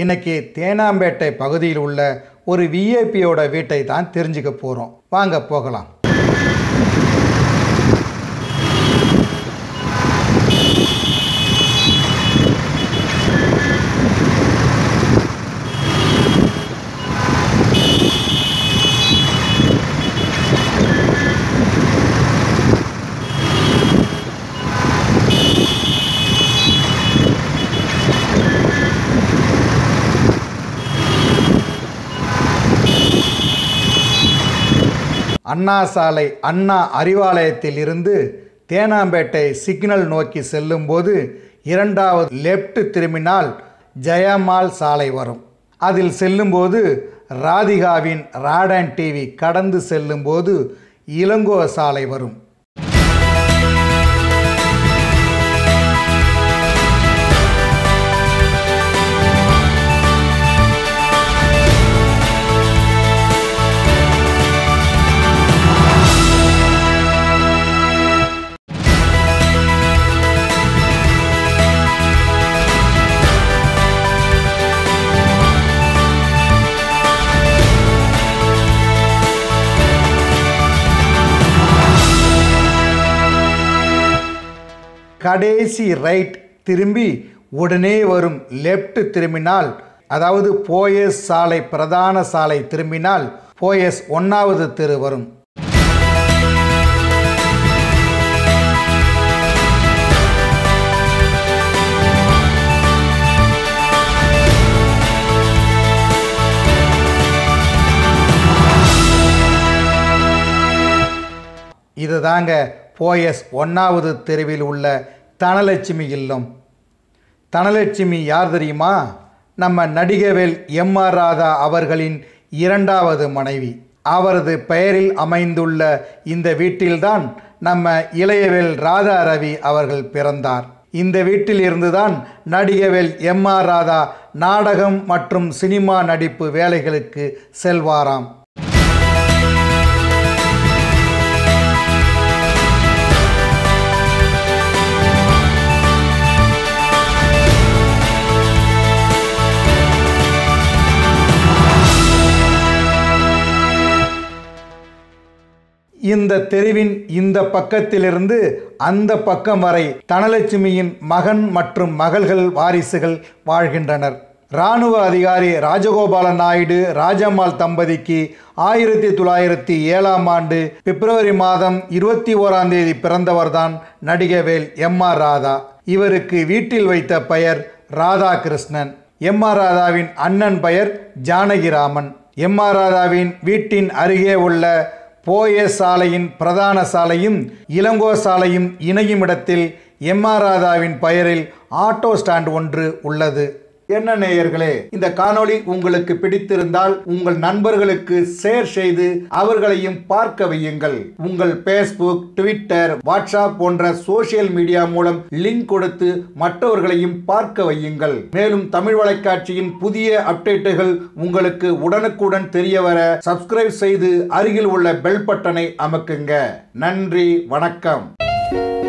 இன்னைக்கு தேனாம்பேட்டை பகுதியில் உள்ள ஒரு விஐபியோட வீட்டை தான் தெரிஞ்சுக்க போகிறோம் வாங்க போகலாம் அண்ணா சாலை அண்ணா அறிவாலயத்தில் இருந்து தேனாம்பேட்டை சிக்னல் நோக்கி செல்லும்போது இரண்டாவது லெஃப்ட் திரும்பினால் ஜெயமால் சாலை வரும் அதில் செல்லும்போது ராதிகாவின் ராடன் டிவி கடந்து செல்லும்போது இளங்கோ சாலை வரும் கடைசி ரைட் திரும்பி உடனே வரும் லெஃப்ட் திரும்பினால் அதாவது போயஸ் சாலை பிரதான சாலை திரும்பினால் போயஸ் ஒன்றாவது தெரு வரும் இதுதாங்க போயஸ் ஒன்றாவது தெருவில் உள்ள தனலட்சுமி இல்லம் தனலட்சுமி யார் தெரியுமா நம்ம நடிகவேல் எம் ஆர் ராதா அவர்களின் இரண்டாவது மனைவி அவரது பெயரில் அமைந்துள்ள இந்த வீட்டில்தான் நம்ம இளையவேல் ராதா ரவி அவர்கள் பிறந்தார் இந்த வீட்டில் இருந்துதான் நடிகவேல் எம் ஆர் ராதா நாடகம் மற்றும் சினிமா நடிப்பு வேலைகளுக்கு செல்வாராம் இந்த தெருவின் இந்த பக்கத்திலிருந்து அந்த பக்கம் வரை தனலட்சுமியின் மகன் மற்றும் மகள்கள் வாரிசுகள் வாழ்கின்றனர் இராணுவ அதிகாரி ராஜகோபால நாயுடு ராஜம்மாள் தம்பதிக்கு ஆயிரத்தி தொள்ளாயிரத்தி ஏழாம் ஆண்டு பிப்ரவரி மாதம் இருபத்தி ஓராம் தேதி பிறந்தவர்தான் நடிகவேல் எம் ஆர் ராதா இவருக்கு வீட்டில் வைத்த பெயர் ராதாகிருஷ்ணன் எம் ஆர் ராதாவின் அண்ணன் பெயர் ஜானகிராமன் எம் ஆர் ராதாவின் வீட்டின் அருகே உள்ள போய சாலையின் பிரதான சாலையும் இளங்கோ சாலையும் இணையும் இடத்தில் எம் ஆர் ராதாவின் பெயரில் ஆட்டோ ஸ்டாண்ட் ஒன்று உள்ளது என்ன நேயர்களே இந்த காணொளி உங்களுக்கு பிடித்திருந்தால் உங்கள் நண்பர்களுக்கு ஷேர் செய்து அவர்களையும் பார்க்க வையுங்கள் உங்கள் ஃபேஸ்புக் ட்விட்டர் வாட்ஸ்அப் போன்ற சோசியல் மீடியா மூலம் லிங்க் கொடுத்து மற்றவர்களையும் பார்க்க வையுங்கள் மேலும் தமிழ் வலைக்காட்சியின் புதிய அப்டேட்டுகள் உங்களுக்கு உடனுக்குடன் தெரிய வர சப்ஸ்கிரைப் செய்து அருகில் உள்ள பெல் பட்டனை அமக்குங்க நன்றி வணக்கம்